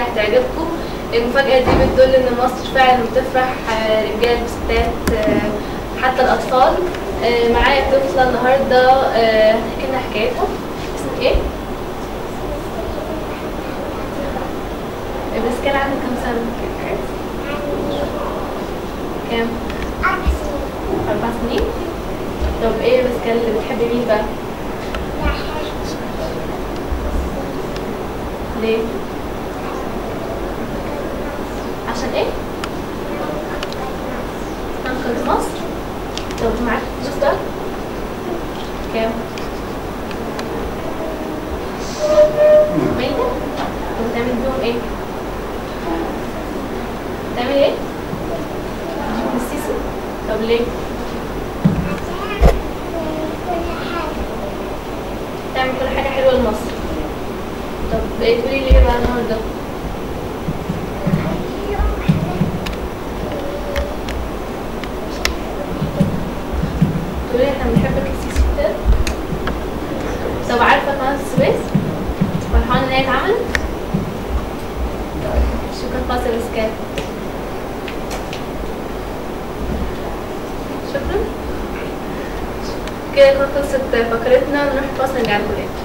هتعجبكم المفاجأة دي بتدل إن مصر فعلا بتفرح آه، رجال وستات آه، حتى الأطفال آه، معايا طفلة النهاردة آه، هتحكي لنا حكايتها اسمك إيه؟ بس كان عندك كام سنة؟ كام؟ أربع سنين؟ طب إيه بس كان اللي بتحبي مين بقى؟ ليه؟ عشان ايه؟ انقذ مصر طب معاك فلوس بقى؟ كام؟ مية؟ طب بتعمل بيهم ايه؟ بتعمل ايه؟ بتجيب السيسي؟ طب ليه؟ تعمل كل حاجة حلوة لمصر طب ايه تقولي ليه بقى النهارده؟ تقولي احنا بنحبك السيسي كتير طب عارفة قناة السويس؟ فرحانة ان هي اتعملت؟ شكرا فاصل اسكان شكرا كده تكون خلصت فقرتنا نروح فاصل نرجع لكم تاني